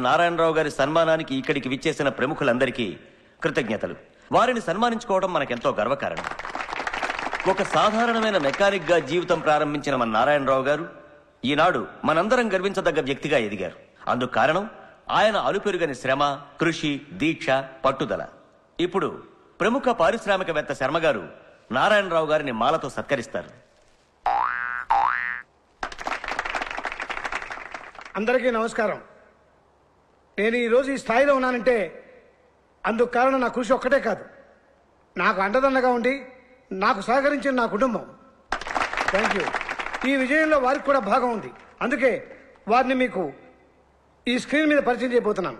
నారాయణరావు గారి సన్మానానికి ఇక్కడికి విచ్చేసిన ప్రముఖులందరికీ కృతజ్ఞతలు వారిని సన్మానించుకోవడం మనకెంతో గర్వకారణం ఒక సాధారణమైన మెకానిక్ గా జీవితం ప్రారంభించిన మన నారాయణరావు గారు ఈనాడు మనందరం గర్వించదగ్గ వ్యక్తిగా ఎదిగారు అందుకు కారణం ఆయన అలుపెరుగని శ్రమ కృషి దీక్ష పట్టుదల ఇప్పుడు ప్రముఖ పారిశ్రామికవేత్త శర్మ గారు నారాయణరావు గారిని మాలతో సత్కరిస్తారు అందరికీ నమస్కారం నేను ఈరోజు ఈ స్థాయిలో ఉన్నానంటే అందుకు కారణం నా కృషి ఒక్కటే కాదు నాకు అండదండగా ఉండి నాకు సహకరించిన నా కుటుంబం థ్యాంక్ యూ ఈ విజయంలో వారికి కూడా భాగం ఉంది అందుకే వారిని మీకు ఈ స్క్రీన్ మీద పరిచయం చేయబోతున్నాను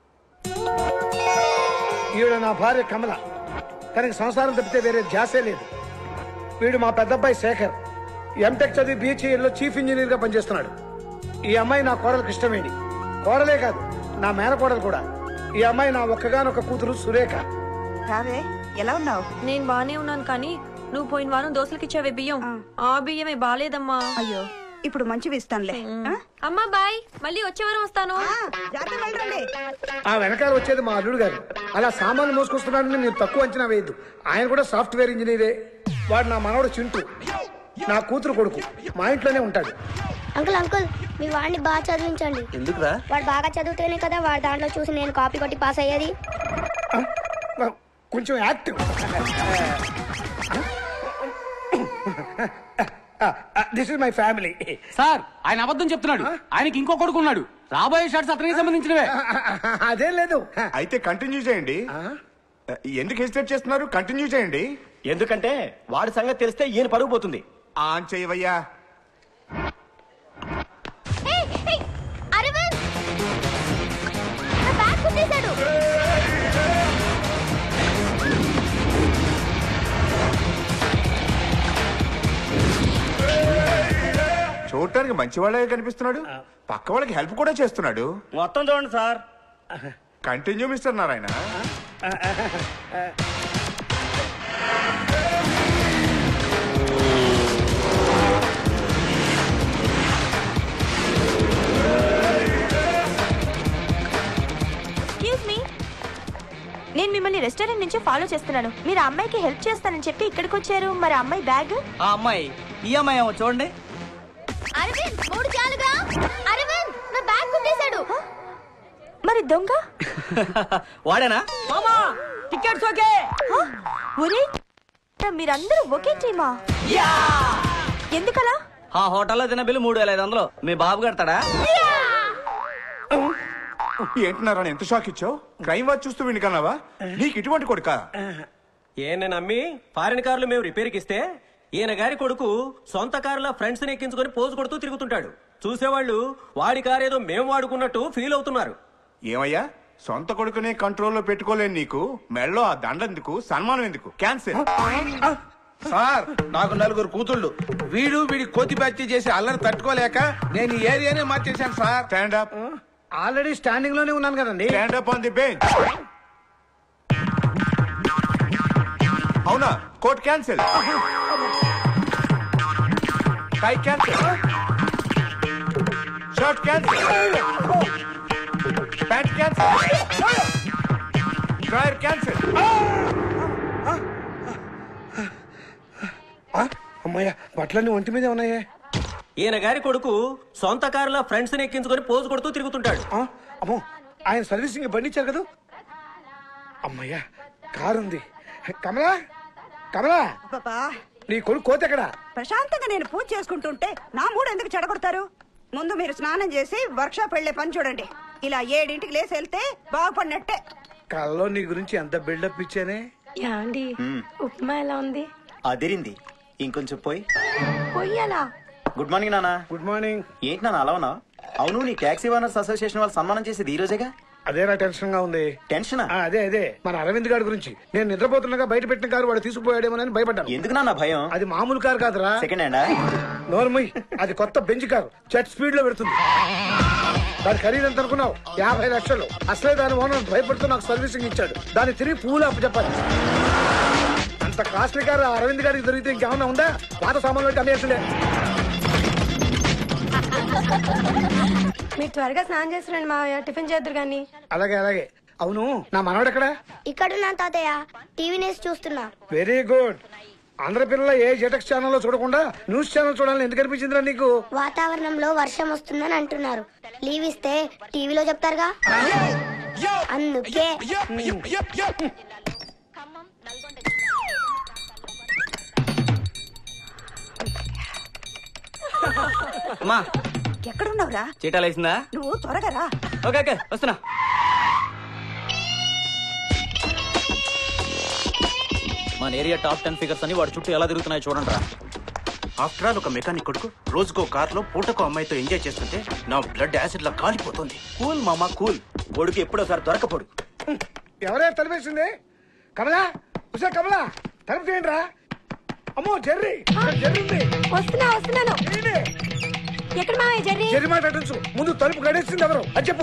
ఈవిడ నా భార్య కమల తనకి సంసారం తప్పితే వేరే ధ్యాసే లేదు వీడు మా పెద్దబ్బాయి శేఖర్ ఎంటెక్ చదివి బీహెచ్ఈలో చీఫ్ ఇంజనీర్ గా పనిచేస్తున్నాడు ఈ అమ్మాయి నా కోడలకు ఇష్టమేంటి కోడలే కాదు నా మేనకోడలు కూడా ఈ అమ్మాయి నా ఒక్కగానొక్క కూతురు సురేఖ రావే ఎలా ఉన్నావు నేను బానే ఉన్నాను కానీ నువ్వు పోయిన వారం దోశలకి ఇచ్చావే బియ్యం ఆ బియ్యమే బాలేదమ్మా అయ్యో ఇప్పుడు మంచివి ఇస్తానులే ఆ? అమ్మా బాయ్ మళ్ళీ వచ్చే వారం వస్తాను ఆ, జాగ్రత్తగా వెళ్ళండి ఆ వెనకాల వచ్చేది మా అల్లుడు గారు అలా సామాన్లు మోసుకొస్తున్నాడని నేను తక్కువ అంచనా వేయద్దు ఆయన కూడా సాఫ్ట్వేర్ ఇంజనీరే వాడు నా మనవడు చింటూ నా కూతురు కొడుకు మా ఇంట్లోనే ఉంటాడు అంకుల్ అంకుల్ మీ వాడిని బాగా చదివించండి ఎందుకురా వాడు బాగా చదివితేనే కదా వాడి దాంట్లో చూసి నేను కాపీ కొట్టి పాస్ అయ్యేది ఆ, కొంచెం active this is my family sir ఆయన అబద్ధం చెప్తున్నాడు ఆయనకి ఇంకో కొడుకు ఉన్నాడు రాబోయే షాట్స్ అతనికి సంబంధించినవే అదేం లేదు అయితే కంటిన్యూ చేయండి ఎందుకు హెసిటేట్ చేస్తున్నారు కంటిన్యూ చేయండి ఎందుకంటే వాడి సంగతి తెలిస్తే ఈయన పరుగు పోతుంది ఆన్ చేయవయ్యా అరవింద్ నా బ్యాగ్ కుట్టేశాడు చూడటానికి మంచివాళ్ళే కనిపిస్తున్నాడు పక్క వాళ్ళకి హెల్ప్ కూడా చేస్తున్నాడు మొత్తం చూడండి sir continue mister Narayana excuse me నేను మిమ్మల్ని రెస్టారెంట్ నుంచి ఫాలో చేస్తున్నాను మీరు ఆ అమ్మాయికి హెల్ప్ చేస్తానని చెప్పి ఇక్కడికి వచ్చారు మరి ఆ అమ్మాయి బ్యాగ్ ఆ అమ్మాయి ఈ అమ్మాయి ఏమో చూడండి అరవింద్ మూడు చాలుగా అరవింద్ నా బ్యాగ్ కుట్టేశాడు మరి దొంగ వాడేనా టికెట్స్ ఓకే ఒరే మీరందరూ ఒకే టీమా ఎందుకలా ఆ హోటల్లో తిన్న బిల్లు మూడు వేల ఐదు వందలు మీ బాబు కడతాడా ఏంటి నారాయణ ఎంత షాక్ ఇచ్చావు క్రైమ్ వాచ్ చూస్తూ వినికన్నావా నీకు ఇటువంటి కొడుకా ఈయన నమ్మి ఫారిన్ కార్లు మేము రిపేర్కి ఇస్తే ఈయన గారి కొడుకు సొంత కారులో ఫ్రెండ్స్ ని ఎక్కించుకొని పోజు కొడుతూ తిరుగుతుంటాడు చూసేవాళ్ళు వాడి కారు ఏదో మేము వాడుకున్నట్టు ఫీల్ అవుతున్నారు ఏమయ్యా సొంత కొడుకునే కంట్రోల్లో పెట్టుకోలేని నీకు మెడలో ఆ దండ ఎందుకు సన్మానం ఎందుకు క్యాన్సిల్ సార్ నాకు నలుగురు కూతుళ్ళు వీడు వీడి కోతి బ్యాచ్ చేసి అల్లరి తట్టుకోలేక నేను ఈ ఏరియానే మార్చేశాను sir stand up already standing లోనే ఉన్నాను కదండి stand up on the bench అవునా coat cancel tie cancel shirt cancel pant cancel drawer cancel ఆ, అమ్మయ్య బట్టలన్నీ ఒంటి మీదే ఉన్నాయే ఈయన గారి కొడుకు సొంత కారులో ఫ్రెండ్స్ ని ఎక్కించుకొని పోజు కొడుతూ తిరుగుతుంటాడు ఆ, అమ్మో ఆయన సర్వీసింగ్ బండి ఇచ్చారు కదా అమ్మయ్య కారు ఉంది కమలా కమలా పాపా నీ కొడుకు కోత ఎక్కడా ప్రశాంతంగా నేను పూజ చేసుకుంటుంటే నా మూడు ఎందుకు చెడగొడతారు ముందు మీరు స్నానం చేసి వర్క్షాప్ వెళ్లే పని చూడండి ఇలా ఏడింటికి లేసి వెళ్తే బాగుపడినట్టే కల్లో నీ గురించి ఎంత బిల్డప్ ఇచ్చానే యాండి ఉప్మా ఎలా ఉంది అదిరింది ఇంకొంచెం పోయి పొయ్యాలా గుడ్ మార్నింగ్ నాన్న గుడ్ మార్నింగ్ ఏంటి నాన్న అలా ఉన్నా అవును నీ ట్యాక్సీ ఓనర్స్ అసోసియేషన్ వాళ్ళు సన్మానం చేసేది ఈ రోజేగా అదేనా టెన్షన్ గా ఉంది టెన్షనా ఆ, అదే అదే మన అరవింద్ గారి గురించి నేను నిద్రపోతుండగా బయట పెట్టిన కారు వాడు తీసుకుపోయాడేమోనని భయపడ్డాను ఎందుకు నాన్న భయం అది మామూలు కారు కాదురా సెకండ్ హ్యాండా నోర్మయ్ అది కొత్త బెంచ్ కారు చెట్ స్పీడ్ లో పెడుతుంది దాని ఖరీదు ఎంత అనుకున్నావు యాభై లక్షలు అసలే దాని ఓనర్ భయపడుతూ నాకు సర్వీసింగ్ ఇచ్చాడు దాన్ని తిరిగి పూలు అప్పు చెప్పాలి అంత కాస్ట్లీ కారు ఆ అరవింద్ గారికి దొరికితే ఇంకేమన్నా ఉందా పాత సామాన్లు పెట్టి అమ్మేస్తుండే మీరు త్వరగా స్నానం చేస్తున్నాండి మా టిఫిన్ చేద్దరు కానీ అలాగే అలాగే అవును నా మనవడు ఎక్కడ ఇక్కడున్నా తాతయ్య టీవీ నేసి చూస్తున్నా వెరీ గుడ్ ఆంధ్ర పిల్లల ఏ జెటక్స్ ఛానల్లో చూడకుండా న్యూస్ ఛానల్ చూడాలని ఎందుకు అనిపించిందిరా నీకు వాతావరణంలో వర్షం వస్తుందని అంటున్నారు లీవ్ ఇస్తే టీవీలో చెప్తారుగా అందుకే అమ్మా ఎక్కడున్నావురా చీటాలు వేసిందా నువ్వు త్వరగా రా ఓకే ఓకే వస్తున్నా మన ఏరియా టాప్ టెన్ ఫిగర్స్ అని వాడి చుట్టూ ఎలా తిరుగుతున్నాయి చూడండి రా ఆఫ్టర్ ఆల్ ఒక మెకానిక్ కొడుకు రోజుకో కార్లో పూటకో అమ్మాయితో ఎంజాయ్ చేస్తుంటే నా బ్లడ్ యాసిడ్ లా కాలిపోతుంది కూల్ మామా కూల్ కొడుకు ఎప్పుడోసారి దొరకపోడు ఎవరే తలిపేసింది కమలా ఉసే కమలా తలుపు తీయండి రా అమ్మో జెర్రీ ఇక్కడ జెర్రీ ఉంది వస్తున్నా వస్తున్నాను తీయండి. ఎక్కడ మావయ్య జర్రీ జెర్రీ మాట అటుంచు ముందు తలుపు గడేసింది ఎవరు అది చెప్పు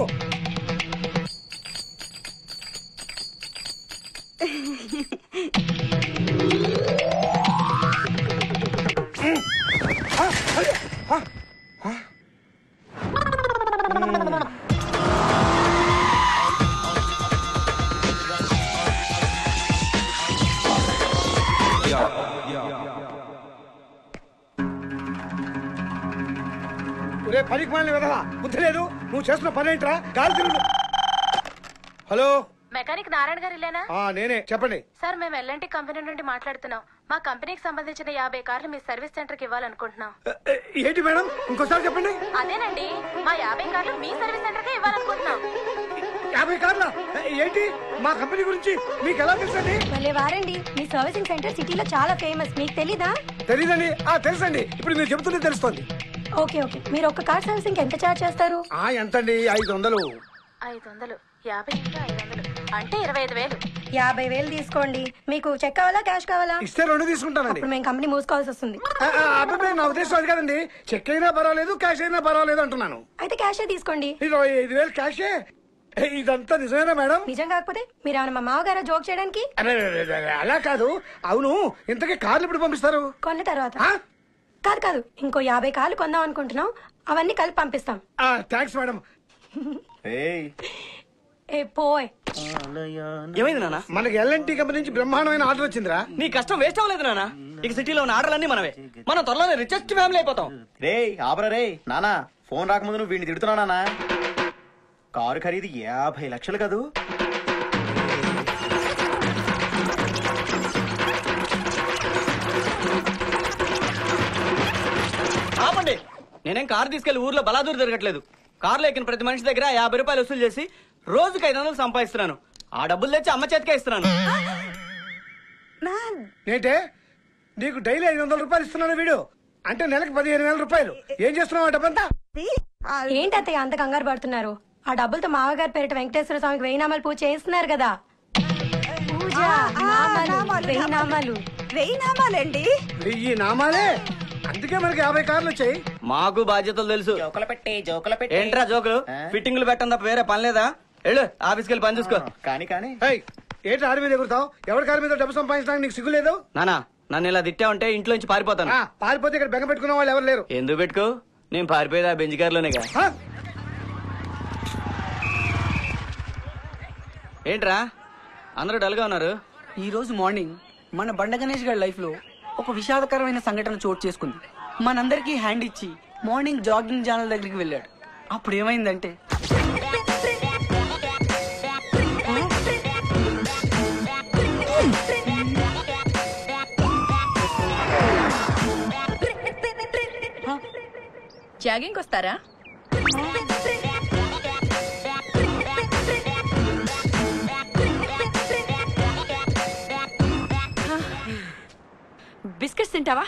ఒరే పనికి మాలిన విధవా బుద్ధి లేదు నువ్వు చేస్తున్న పని ఏంట్రా గాలి తిరుగు హలో మెకానిక్ నారాయణ గారు ఇల్లేనా ఆ నేనే చెప్పండి సార్ మేము ఎల్ఎన్టీ కంపెనీ నుండి మాట్లాడుతున్నాం మా కంపెనీకి సంబంధించిన యాభై కార్లు మీ సర్వీస్ సెంటర్ కి ఇవ్వాలనుకుంటున్నాం ఏ, ఏంటి మేడం ఇంకోసారి చెప్పండి అదేనండి మా యాభై కార్లు మీ సర్వీస్ సెంటర్ కి ఇవ్వాలనుకుంటున్నాం యాభై కార్ల ఏంటి మా కంపెనీ గురించి మీకు ఎలా తెలుసండి భలే వారండి మీ సర్వీసింగ్ సెంటర్ సిటీలో చాలా ఫేమస్ మీకు తెలీదా తెలీదండి ఆ తెలుసండి ఇప్పుడు మీరు చెబుతుంటే తెలుస్తుంది ఓకే ఓకే మీరు ఒక్క కార్ సర్వీసింగ్ ఎంత చార్జ్ చేస్తారు ఆ ఎంతండి ఐదు వందలు ఐదు వందలు యాభై ఇంకా ఐదు వందలు అంటే ఇరవై ఐదు వేలు యాభై వేలు తీసుకోండి మీకు చెక్ కావాలా క్యాష్ కావాలా ఇస్తే రెండు తీసుకుంటానండి ఇప్పుడు మేము కంపెనీ మూసుకోవాల్సి వస్తుంది ఆ, ఆ, అబ్బాయి నా ఉద్దేశం అది కదండి చెక్ అయినా పర్వాలేదు క్యాష్ అయినా పర్వాలేదు అంటున్నాను అయితే క్యాషే తీసుకోండి ఇరవై ఐదు వేలు క్యాషే ఏ, ఇదంతా నిజమేనా మేడం నిజం కాకపోతే మీరు ఏమైనా మా మామగారా జోక్ చేయడానికి అరే, అరే, అరే, అరే, అలా కాదు అవును ఇంతకీ కార్లు ఎప్పుడు పంపిస్తారు కొన్న తర్వాత ఆ? కాదు కాదు ఇంకో యాభై కార్లు కొందాం అనుకుంటున్నాం అవన్నీ కలిపి పంపిస్తాం థ్యాంక్స్ మేడం ఏ పోయ్ ఏమైంది నాన్న మనకి ఎల్ఎన్టీ కంపెనీ నుంచి బ్రహ్మాండమైన ఆర్డర్ వచ్చిందిరా నీ కష్టం వేస్ట్ అవ్వలేదు నాన్న ఇక సిటీలో ఉన్న ఆర్డర్లన్నీ మనవే మనం త్వరలోనే రిచెస్ట్ ఫ్యామిలీ అయిపోతాం రే ఆపరా రే నానా ఫోన్ రాకముందు నువ్వు వీడిని తిడుతున్నావు నానా కారు ఖరీదు యాభై లక్షలు కదూ ఆపండి నేనేం కారు తీసుకెళ్లి ఊర్లో బలాదూరు తిరగట్లేదు కారులో ఎక్కిన ప్రతి మనిషి దగ్గర యాభై రూపాయలు వసూలు చేసి రోజుకి ఐదు వందలు సంపాదిస్తున్నాను ఆ డబ్బులు తెచ్చి అమ్మ చేతికే ఇస్తున్నాను ఏంటే నీకు డైలీ ఐదు వందల రూపాయలు ఇస్తున్నాను వీడు అంటే నెలకు పదిహేను వేల రూపాయలు ఏం చేస్తున్నావు ఆ డబ్బంతా ఏంటి అత్తయ్య అంత కంగారు పడుతున్నారు ఆ డబ్బులతో మామగారి పేరిట వెంకటేశ్వర స్వామికి వెయ్యి నామాలు పూజ చేస్తున్నారు కదా పూజ నామాలు వెయ్యి నామాలు వెయ్యి నామాలండి వెయ్యి నామాలే అందుకే మనకి యాభై కార్లు వచ్చాయి మాకు బాధ్యతలు తెలుసు జోకులు పెట్టి జోకులు పెట్టి ఏంట్రా జోకులు ఫిట్టింగ్లు పెట్టడం తప్ప వేరే పని లేదా వెళ్ళు ఆఫీస్కి వెళ్ళి పని చూసుకో కానీ కానీ ఏయ్, ఏంటి ఆడి మీద ఎగురుతావు ఎవరి కారు మీద డబ్బు సంపాదించడానికి నీకు సిగ్గు లేదు నానా నన్ను ఇలా తిట్టావంటే ఇంట్లో నుంచి పారిపోతాను ఆ, పారిపోతే ఇక్కడ బెంగ పెట్టుకున్న వాళ్ళు ఎవరు లేరు ఎందుకు పెట్టుకో నేను పారిపోయేది ఆ బెంచ్ కారులోనేగా ఆ? ఏంట్రా అందరూ డల్గా ఉన్నారు ఈ రోజు మార్నింగ్ మన బండ గణేష్ గారి లైఫ్ లో ఒక విషాదకరమైన సంఘటన చోటు చేసుకుంది మనందరికీ హ్యాండ్ ఇచ్చి మార్నింగ్ జాగింగ్ ఛానల్ దగ్గరికి వెళ్ళాడు అప్పుడు ఏమైందంటే జాగింగ్ వస్తారా బిస్కెట్స్ తింటావా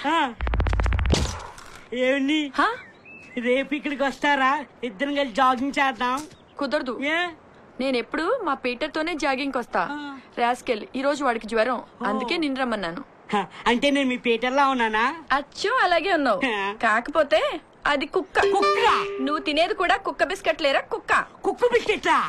ఏమండి రేపు ఇక్కడికి వస్తారా ఇద్దరం కలిసి జాగింగ్ చేద్దాం కుదరదు నేను ఎప్పుడు మా పీటర్ తోనే జాగింగ్ వస్తా రాస్కెల్ ఈ రోజు వాడికి జ్వరం అందుకే నిన్ను రమ్మన్నాను హ, అంటే నేను మీ పీటర్లా ఉన్నానా అచ్చు అలాగే ఉన్నావు కాకపోతే అది కుక్క కుక్క నువ్వు తినేది కూడా కుక్క బిస్కెట్ లేరా కుక్క కుక్క బిస్కెట్లా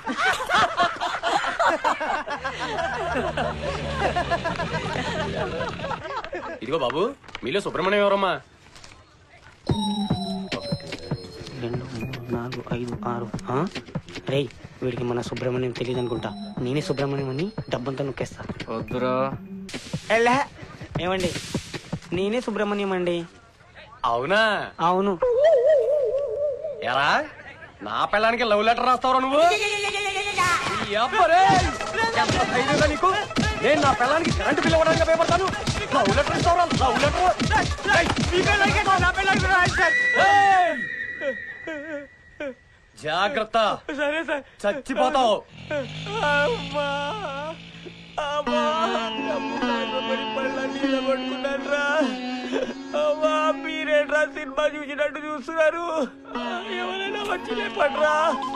ఇదిగో బాబు మీలో సుబ్రహ్మణ్యం ఎవరమ్మా రెండు మూడు నాలుగు నాలుగు ఐదు ఆరు రే వీడికి మన సుబ్రహ్మణ్యం తెలియదు అనుకుంటా నేనే సుబ్రహ్మణ్యం అని డబ్బంతా నొక్కేస్తా వద్దురా ఎల్లా ఏమండి నేనే సుబ్రహ్మణ్యం అండి అవునా అవును ఎరా నా పిల్లానికి లవ్ లెటర్ రాస్తావురా నువ్వు ఈ అబ్బరే! ఎంత ధైర్యంగా నీకు నేను నా పిల్లానికి కరెంటు బిల్ ఇవ్వడానికి భయపడతాను లవ్ లెటర్ ఇస్తావురా లవ్ లెటర్ ఏయ్, మీ పిల్లానికే కాదు, నా పిల్లానికి కూడా రాయించారు. ఏయ్! జాగ్రత్త సరే సార్ చచ్చిపోతావు మీరేట్రా సినిమా చూసినట్టు చూస్తున్నారు ఎవరైనా వచ్చి లేపట్రా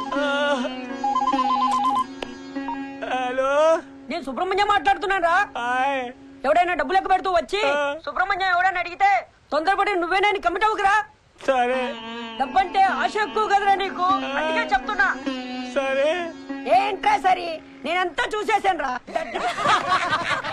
హలో నేను సుబ్రహ్మణ్యం మాట్లాడుతున్నాను రా ఎవడైనా డబ్బులు లెక్క పెడుతూ వచ్చి సుబ్రహ్మణ్యం ఎవడైనా అడిగితే తొందరపడి నువ్వేనా కమిట్ అవ్వకురా సరే డబ్బంటే ఆశ ఎక్కువ కదరా నీకు అందుకే చెప్తున్నా సరే ఏంట్రా సరే నేనంతా చూసేసాను రా